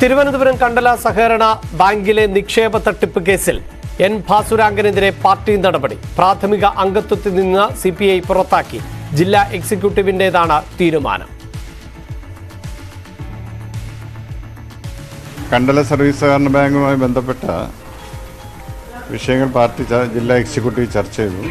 തിരുവനന്തപുരം കണ്ടല സഹകരണ ബാങ്കിലെ നിക്ഷേപ തട്ടിപ്പ് കേസിൽ എൻ ഭാസുരാങ്കനെതിരെ പാർട്ടി നടപടി പ്രാഥമിക അംഗത്വത്തിൽ നിന്ന് സി പി ഐ പുറത്താക്കി ജില്ലാ എക്സിക്യൂട്ടീവിന്റേതാണ് തീരുമാനം കണ്ടല സർവീസ് സഹകരണ ബാങ്കുമായി ബന്ധപ്പെട്ട വിഷയങ്ങൾ പാർട്ടി ച- ജില്ലാ എക്സിക്യൂട്ടീവ് ചർച്ച ചെയ്തു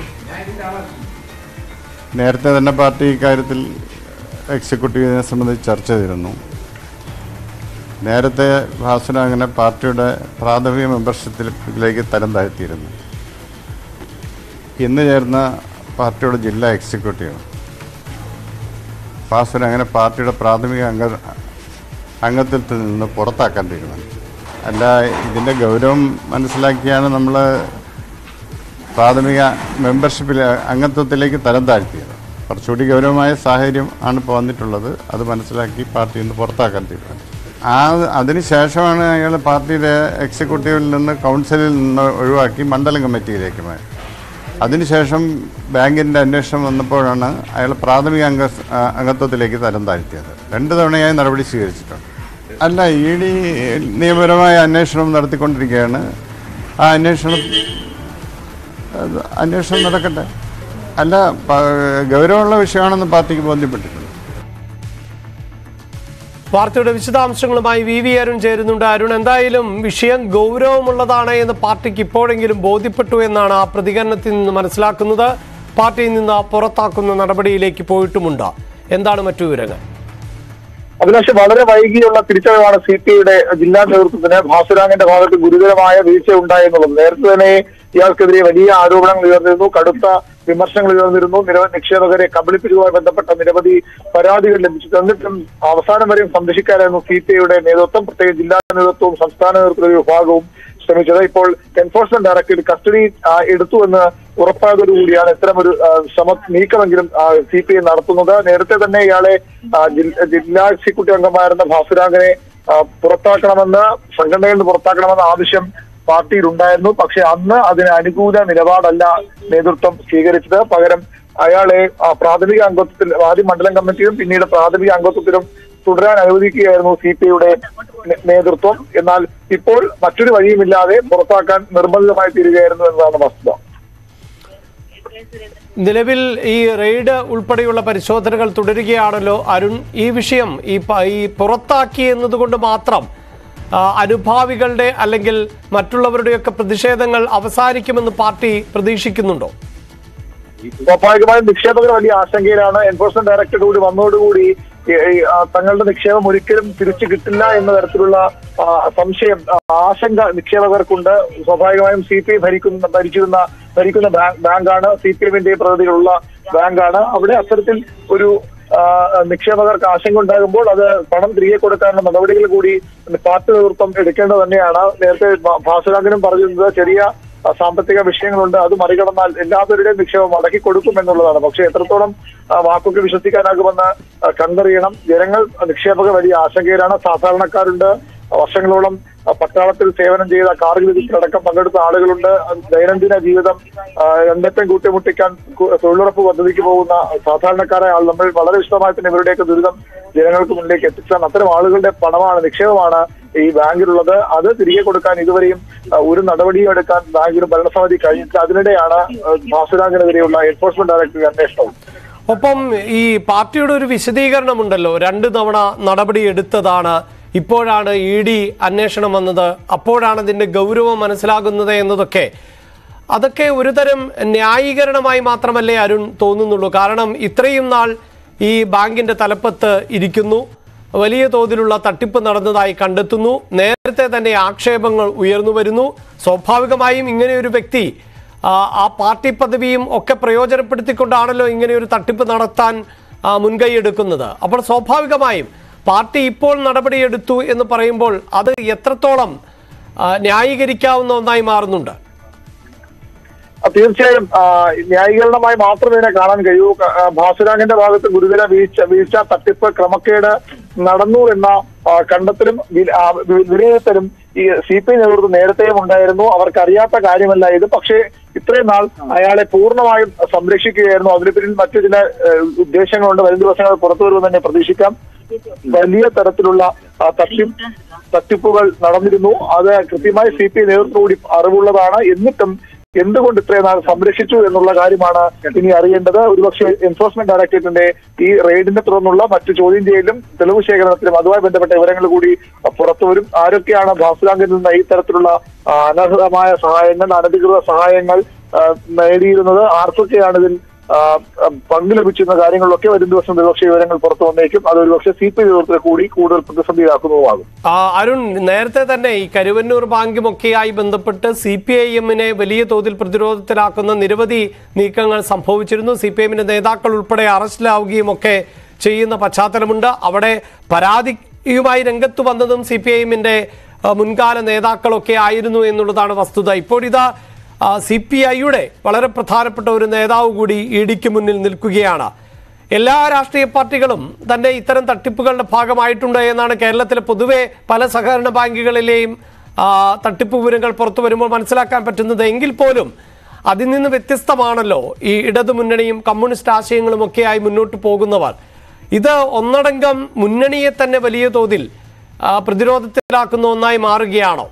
നേരത്തെ തന്നെ പാർട്ടി ഇക്കാര്യത്തിൽ എക്സിക്യൂട്ടീവിനെ സംബന്ധിച്ച് ചർച്ച ചെയ്തിരുന്നു നേരത്തെ ഭാസുന അങ്ങനെ പാർട്ടിയുടെ പ്രാഥമിക മെമ്പർഷിപ്പിലേക്ക് തരം താഴ്ത്തിയിരുന്നു ഇന്ന് ചേർന്ന പാർട്ടിയുടെ ജില്ലാ എക്സിക്യൂട്ടീവ് ഭാസുന അങ്ങനെ പാർട്ടിയുടെ പ്രാഥമിക അംഗ അംഗത്വത്തിൽ നിന്ന് പുറത്താക്കാൻ തീരുമാനിച്ചു അല്ല ഇതിൻ്റെ ഗൗരവം മനസ്സിലാക്കിയാണ് നമ്മൾ പ്രാഥമിക മെമ്പർഷിപ്പിൽ അംഗത്വത്തിലേക്ക് തരം താഴ്ത്തിയത് കുറച്ചുകൂടി ഗൗരവമായ സാഹചര്യം ആണ് ഇപ്പോൾ വന്നിട്ടുള്ളത് അത് മനസ്സിലാക്കി പാർട്ടി നിന്ന് പുറത്താക്കാൻ തീരുമാനിച്ചു ആ അതിനുശേഷമാണ് അയാൾ പാർട്ടിയുടെ എക്സിക്യൂട്ടീവിൽ നിന്ന് കൗൺസിലിൽ നിന്ന് ഒഴിവാക്കി മണ്ഡലം കമ്മിറ്റിയിലേക്ക് മാറി അതിനുശേഷം ബാങ്കിൻ്റെ അന്വേഷണം വന്നപ്പോഴാണ് അയാൾ പ്രാഥമിക അംഗ അംഗത്വത്തിലേക്ക് തരം താഴ്ത്തിയത് രണ്ട് തവണയായി നടപടി സ്വീകരിച്ചിട്ടുണ്ട് അല്ല ഇ ഡി നിയമപരമായ അന്വേഷണം നടത്തിക്കൊണ്ടിരിക്കുകയാണ് ആ അന്വേഷണം അത് അന്വേഷണം നടക്കട്ടെ അല്ല പ- ഗൗരവമുള്ള വിഷയമാണെന്ന് പാർട്ടിക്ക് ബോധ്യപ്പെട്ടിട്ടുണ്ട് വാർത്തയുടെ വിശദാംശങ്ങളുമായി വി വി അരുൺ ചേരുന്നുണ്ട് അരുൺ എന്തായാലും വിഷയം ഗൗരവമുള്ളതാണ് എന്ന് പാർട്ടിക്ക് ഇപ്പോഴെങ്കിലും ബോധ്യപ്പെട്ടു എന്നാണ് ആ പ്രതികരണത്തിൽ നിന്ന് മനസ്സിലാക്കുന്നത് പാർട്ടിയിൽ നിന്ന് പുറത്താക്കുന്ന നടപടിയിലേക്ക് പോയിട്ടുമുണ്ട് എന്താണ് മറ്റു വിവരങ്ങൾ അഭിലാഷ് വളരെ വൈകിയുള്ള തിരിച്ചറിവാണ് സി പി ഐയുടെ ജില്ലാ നേതൃത്വത്തിന് ഭാസുരാങ്ങിന്റെ ഭാഗത്ത് ഗുരുതരമായ വീഴ്ച ഉണ്ടായെന്നുള്ളത് നേരത്തെ തന്നെ ഇയാൾക്കെതിരെ വലിയ ആരോപണങ്ങൾ ഉയർന്നിരുന്നു കടുത്ത വിമർശനങ്ങൾ ഉയർന്നിരുന്നു നിരവധി നിക്ഷേപകരെ കബളിപ്പിച്ചതുമായി ബന്ധപ്പെട്ട നിരവധി പരാതികൾ ലഭിച്ചു എന്നിട്ടും അവസാനം വരെയും സംരക്ഷിക്കാനായിരുന്നു സി പി ഐയുടെ നേതൃത്വം പ്രത്യേക ജില്ലാ നേതൃത്വവും സംസ്ഥാന നേതൃത്വ വിഭാഗവും ശ്രമിച്ചത് ഇപ്പോൾ എൻഫോഴ്സ്മെന്റ് ഡയറക്ടറേറ്റ് കസ്റ്റഡി ആ, എടുത്തു എന്ന് ഉറപ്പായതോടുകൂടിയാണ് ഇത്തരമൊരു ആ, ശ്രമ നീക്കമെങ്കിലും സി പി ഐ നടത്തുന്നത് നേരത്തെ തന്നെ ഇയാളെ ആ, ജില്ല- ജില്ലാ എക്സിക്യൂട്ടീവ് അംഗമായിരുന്ന ഭാസുരാഗനെ ആ, പുറത്താക്കണമെന്ന് സംഘടനയിൽ നിന്ന് പുറത്താക്കണമെന്ന ആവശ്യം പാർട്ടിയിൽ ഉണ്ടായിരുന്നു പക്ഷെ അന്ന് അതിന് അനുകൂല നിലപാടല്ല നേതൃത്വം സ്വീകരിച്ചത് പകരം അയാളെ ആ, പ്രാഥമിക അംഗത്വത്തിൽ ആദ്യം മണ്ഡലം കമ്മിറ്റിയും പിന്നീട് പ്രാഥമിക അംഗത്വത്തിലും തുടരാൻ അനുവദിക്കുകയായിരുന്നു സി പി ഐയുടെ നേതൃത്വം എന്നാൽ ഇപ്പോൾ മറ്റൊരു വഴിയുമില്ലാതെ പുറത്താക്കാൻ നിർബന്ധിതമായി തീരുകയായിരുന്നു എന്നതാണ് വസ്തുത നിലവിൽ ഈ റെയ്ഡ് ഉൾപ്പെടെയുള്ള പരിശോധനകൾ തുടരുകയാണല്ലോ അരുൺ ഈ വിഷയം ഈ പ- ഈ പുറത്താക്കി എന്നതുകൊണ്ട് മാത്രം ആ, അനുഭാവികളുടെ അല്ലെങ്കിൽ മറ്റുള്ളവരുടെയൊക്കെ പ്രതിഷേധങ്ങൾ അവസാനിക്കുമെന്ന് പാർട്ടി പ്രതീക്ഷിക്കുന്നുണ്ടോ സ്വാഭാവികമായും നിക്ഷേപകർ വലിയ ആശങ്കയിലാണ് എൻഫോഴ്സ്മെന്റ് ഡയറക്ടർ കൂടി വന്നതോടുകൂടി ഈ, ഈ, ആ, തങ്ങളുടെ നിക്ഷേപം ഒരിക്കലും തിരിച്ചു കിട്ടില്ല എന്ന തരത്തിലുള്ള ആ, സംശയം ആ, ആശങ്ക നിക്ഷേപകർക്കുണ്ട് സ്വാഭാവികമായും സി പി ഐ ഭരിക്കുന്ന ഭരിച്ചിരുന്ന ഭരിക്കുന്ന ബാങ്ക് ബാങ്കാണ് സി പി എമ്മിന്റെ പ്രതികളുള്ള ബാങ്കാണ് അവിടെ അത്തരത്തിൽ ഒരു ആ, നിക്ഷേപകർക്ക് ആശങ്ക ഉണ്ടാകുമ്പോൾ അത് പണം തിരികെ കൊടുക്കാനുള്ള നടപടികൾ കൂടി പാർട്ടി നേതൃത്വം എടുക്കേണ്ടത് തന്നെയാണ് നേരത്തെ ഭ- ഭാസുരാഗനും പറഞ്ഞിരുന്നത് ചെറിയ ആ, സാമ്പത്തിക വിഷയങ്ങളുണ്ട് അത് മറികടന്നാൽ എല്ലാവരുടെയും നിക്ഷേപം മടക്കി കൊടുക്കും എന്നുള്ളതാണ് പക്ഷെ എത്രത്തോളം ആ, വാക്കൊക്കെ വിശ്വസിക്കാനാകുമെന്ന് ആ, കണ്ടറിയണം ജനങ്ങൾ നിക്ഷേപകർ വലിയ ആശങ്കയിലാണ് സാധാരണക്കാരുണ്ട് വർഷങ്ങളോളം ആ, പട്ടാളത്തിൽ സേവനം ചെയ്ത കാർഗിൽ യുദ്ധത്തിലടക്കം പങ്കെടുത്ത ആളുകളുണ്ട് അത് ദൈനംദിന ജീവിതം ആ, രണ്ടറ്റം കൂട്ടിമുട്ടിക്കാൻ കു- തൊഴിലുറപ്പ് പദ്ധതിക്ക് പോകുന്ന സാധാരണക്കാരായ ആൾ നമ്മൾ വളരെ വിശദമായി തന്നെ ഇവരുടെയൊക്കെ ദുരിതം ജനങ്ങൾക്ക് മുന്നിലേക്ക് എത്തിച്ചാൽ അത്തരം ആളുകളുടെ പണമാണ് നിക്ഷേപമാണ് ഈ ബാങ്കിലുള്ളത് അത് തിരികെ കൊടുക്കാൻ ഇതുവരെയും ആ, ഒരു നടപടിയും എടുക്കാൻ ബാങ്കിനും ഭരണസമിതി കഴിഞ്ഞിട്ട് അതിനിടെയാണ് ആ, ഭാസുരാജിനെതിരെയുള്ള എൻഫോഴ്സ്മെന്റ് ഡയറക്ടറുടെ അന്വേഷണവും ഒപ്പം ഈ പാർട്ടിയുടെ ഒരു വിശദീകരണമുണ്ടല്ലോ രണ്ട് തവണ നടപടി എടുത്തതാണ് ഇപ്പോഴാണ് ഇ ഡി അന്വേഷണം വന്നത് അപ്പോഴാണ് ഇതിന്റെ ഗൗരവം മനസ്സിലാകുന്നത് എന്നതൊക്കെ അതൊക്കെ ഒരുതരം ന്യായീകരണമായി മാത്രമല്ലേ അരുൺ തോന്നുന്നുള്ളൂ കാരണം ഇത്രയും നാൾ ഈ ബാങ്കിന്റെ തലപ്പത്ത് ഇരിക്കുന്നു വലിയ തോതിലുള്ള തട്ടിപ്പ് നടന്നതായി കണ്ടെത്തുന്നു നേരത്തെ തന്നെ ആക്ഷേപങ്ങൾ ഉയർന്നു വരുന്നു സ്വാഭാവികമായും ഇങ്ങനെയൊരു വ്യക്തി ആ, ആ പാർട്ടി പദവിയും ഒക്കെ പ്രയോജനപ്പെടുത്തിക്കൊണ്ടാണല്ലോ ഇങ്ങനെയൊരു തട്ടിപ്പ് നടത്താൻ ആ, മുൻകൈ എടുക്കുന്നത് അപ്പോൾ സ്വാഭാവികമായും പാർട്ടി ഇപ്പോൾ നടപടിയെടുത്തു എന്ന് പറയുമ്പോൾ അത് എത്രത്തോളം ആ, ന്യായീകരിക്കാവുന്ന ഒന്നായി മാറുന്നുണ്ട് ആ, തീർച്ചയായും ആ, ന്യായീകരണമായി മാത്രമേ ഇതിനെ കാണാൻ കഴിയൂ ക- ആ, ഭാസുരാഗിന്റെ ഭാഗത്ത് ഗുരുതര വീഴ്ച വീഴ്ച തട്ടിപ്പ് ക്രമക്കേട് നടന്നു എന്ന ആ, കണ്ടെത്തലും വി- ആ, വി- വിലയിരുത്തലും ഈ സി പി ഐ നേതൃത്വം നേരത്തെയും ഉണ്ടായിരുന്നു അവർക്ക് അറിയാത്ത കാര്യമല്ല ഇത് പക്ഷേ ഇത്രയും നാൾ അയാളെ പൂർണ്ണമായും സംരക്ഷിക്കുകയായിരുന്നു അതിന് പിന്നിൽ മറ്റു ചില ഏഹ്, ഉദ്ദേശങ്ങളുണ്ട് വരും ദിവസങ്ങൾ പുറത്തു വരുമെന്ന് തന്നെ പ്രതീക്ഷിക്കാം വലിയ തരത്തിലുള്ള ആ, തട്ടിപ്പ് തട്ടിപ്പുകൾ നടന്നിരുന്നു അത് കൃത്യമായി സി പി ഐ നേതൃത്വത്തോടി അറിവുള്ളതാണ് എന്നിട്ടും എന്തുകൊണ്ട് ഇത്രയും നാൾ സംരക്ഷിച്ചു എന്നുള്ള കാര്യമാണ് ഇനി അറിയേണ്ടത് ഒരുപക്ഷെ എൻഫോഴ്സ്മെന്റ് ഡയറക്ടറേറ്റിന്റെ ഈ റെയ്ഡിനെ തുടർന്നുള്ള മറ്റു ചോദ്യം ചെയ്യലും തെളിവ് ശേഖരണത്തിലും അതുമായി ബന്ധപ്പെട്ട വിവരങ്ങൾ കൂടി പുറത്തു വരും ആരൊക്കെയാണ് ഭാസുരാങ്കിൽ നിന്ന് ഈ തരത്തിലുള്ള ആ, അനർഹമായ സഹായങ്ങൾ അനധികൃത സഹായങ്ങൾ ആ, നേടിയിരുന്നത് ആർക്കൊക്കെയാണ് ഇതിൽ ആ, ആ, പങ്ക് ലഭിച്ചിരുന്ന കാര്യങ്ങളിലൊക്കെ വരും ദിവസം ഒരുപക്ഷെ വിവരങ്ങൾ പുറത്തു വന്നേക്കും അത് ഒരുപക്ഷെ സി പി ഐ നേതൃത്വത്തെ കൂടി കൂടുതൽ പ്രതിസന്ധിയിലാക്കുന്നതുമാകും ആ, അരുൺ നേരത്തെ തന്നെ ഈ കരുവന്നൂർ ബാങ്കുമൊക്കെയായി ബന്ധപ്പെട്ട് സി പി ഐ എമ്മിനെ വലിയ തോതിൽ പ്രതിരോധത്തിലാക്കുന്ന നിരവധി നീക്കങ്ങൾ സംഭവിച്ചിരുന്നു സി പി എമ്മിന്റെ നേതാക്കൾ ഉൾപ്പെടെ അറസ്റ്റിലാവുകയും ഒക്കെ ചെയ്യുന്ന പശ്ചാത്തലമുണ്ട് അവിടെ പരാതിയുമായി രംഗത്ത് വന്നതും സി പി ഐ എമ്മിന്റെ മുൻകാല നേതാക്കളൊക്കെ ആയിരുന്നു എന്നുള്ളതാണ് വസ്തുത ഇപ്പോഴിതാ സി പി ഐയുടെ വളരെ പ്രധാനപ്പെട്ട ഒരു നേതാവ് കൂടി ഇ ഡിക്ക് മുന്നിൽ നിൽക്കുകയാണ് എല്ലാ രാഷ്ട്രീയ പാർട്ടികളും തന്നെ ഇത്തരം തട്ടിപ്പുകളുടെ ഭാഗമായിട്ടുണ്ട് എന്നാണ് കേരളത്തിലെ പൊതുവെ പല സഹകരണ ബാങ്കുകളിലെയും ആ, തട്ടിപ്പ് വിവരങ്ങൾ പുറത്തു വരുമ്പോൾ മനസ്സിലാക്കാൻ പറ്റുന്നത് എങ്കിൽ പോലും അതിൽ നിന്ന് വ്യത്യസ്തമാണല്ലോ ഈ ഇടതു മുന്നണിയും കമ്മ്യൂണിസ്റ്റ് ആശയങ്ങളും ഒക്കെയായി മുന്നോട്ട് പോകുന്നവർ ഇത് ഒന്നടങ്കം മുന്നണിയെ തന്നെ വലിയ തോതിൽ ആ, പ്രതിരോധത്തിലാക്കുന്ന ഒന്നായി മാറുകയാണോ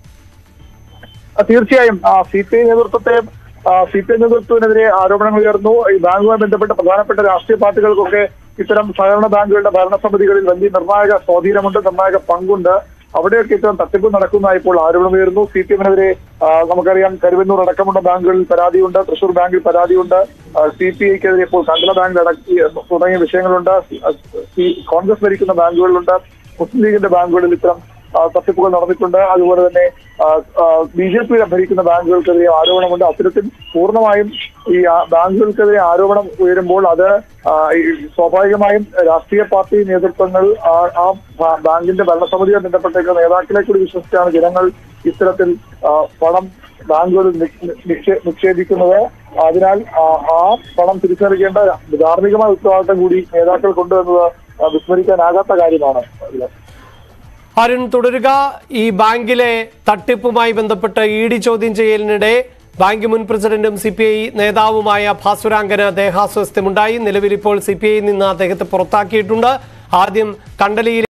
ആ, തീർച്ചയായും സി പി ഐ നേതൃത്വത്തെ സി പി ഐ നേതൃത്വത്തിനെതിരെ ആരോപണങ്ങൾ ഉയർന്നു ഈ ബാങ്കുമായി ബന്ധപ്പെട്ട പ്രധാനപ്പെട്ട രാഷ്ട്രീയ പാർട്ടികൾക്കൊക്കെ ഇത്തരം സഹകരണ ബാങ്കുകളുടെ ഭരണസമിതികളിൽ വലിയ നിർണായക സ്വാധീനമുണ്ട് നിർണായക പങ്കുണ്ട് അവിടെയൊക്കെ ഇത്തരം തട്ടിപ്പ് നടക്കുന്നതായി ഇപ്പോൾ ആരോപണം ഉയർന്നു സി പി എമ്മിനെതിരെ നമുക്കറിയാം കരുവന്നൂർ അടക്കമുള്ള ബാങ്കുകളിൽ പരാതിയുണ്ട് തൃശൂർ ബാങ്കിൽ പരാതിയുണ്ട് സി പി ഐക്കെതിരെ ഇപ്പോൾ കണ്ടല ബാങ്കിൽ അടക്കി തുടങ്ങിയ വിഷയങ്ങളുണ്ട് ആ, സി- കോൺഗ്രസ് ഭരിക്കുന്ന ബാങ്കുകളിലുണ്ട് മുസ്ലിം ലീഗിന്റെ ബാങ്കുകളിൽ ഇത്തരം ആ, തട്ടിപ്പുകൾ നടന്നിട്ടുണ്ട് അതുപോലെ തന്നെ ബി ജെ പി ഭരിക്കുന്ന ബാങ്കുകൾക്കെതിരെ ആരോപണമുണ്ട് അത്തരത്തിൽ പൂർണ്ണമായും ഈ ആ, ബാങ്കുകൾക്കെതിരെ ആരോപണം ഉയരുമ്പോൾ അത് ആ, ഈ സ്വാഭാവികമായും രാഷ്ട്രീയ പാർട്ടി നേതൃത്വങ്ങൾ ആ- ആ ബാ- ബാങ്കിന്റെ ഭരണസമിതിയുമായി ബന്ധപ്പെട്ടേക്കുന്ന നേതാക്കളെ കൂടി വിശ്വസിച്ചാണ് ജനങ്ങൾ ഇത്തരത്തിൽ ആ, പണം ബാങ്കുകളിൽ നിക്ഷേ- നിക്ഷേ- നിക്ഷേപിക്കുന്നത് അതിനാൽ ആ ആ പണം തിരിച്ചറിയേണ്ട ധാർമ്മികമായ ഉത്തരവാദിത്തം കൂടി നേതാക്കൾ കൊണ്ടുവന്നത് ആ, വിസ്മരിക്കാനാകാത്ത കാര്യമാണ് ഇതിൽ. അരുൺ തുടരുക ഈ ബാങ്കിലെ തട്ടിപ്പുമായി ബന്ധപ്പെട്ട് ഇ ഡി ചോദ്യം ചെയ്യലിനിടെ ബാങ്ക് മുൻ പ്രസിഡന്റും സി പി ഐ നേതാവുമായ ഭാസുരാങ്കന് ദേഹാസ്വാസ്ഥ്യമുണ്ടായി നിലവിൽ ഇപ്പോൾ സി പി ഐ നിന്ന് അദ്ദേഹത്തെ പുറത്താക്കിയിട്ടുണ്ട് ആദ്യം കണ്ടലിയിൽ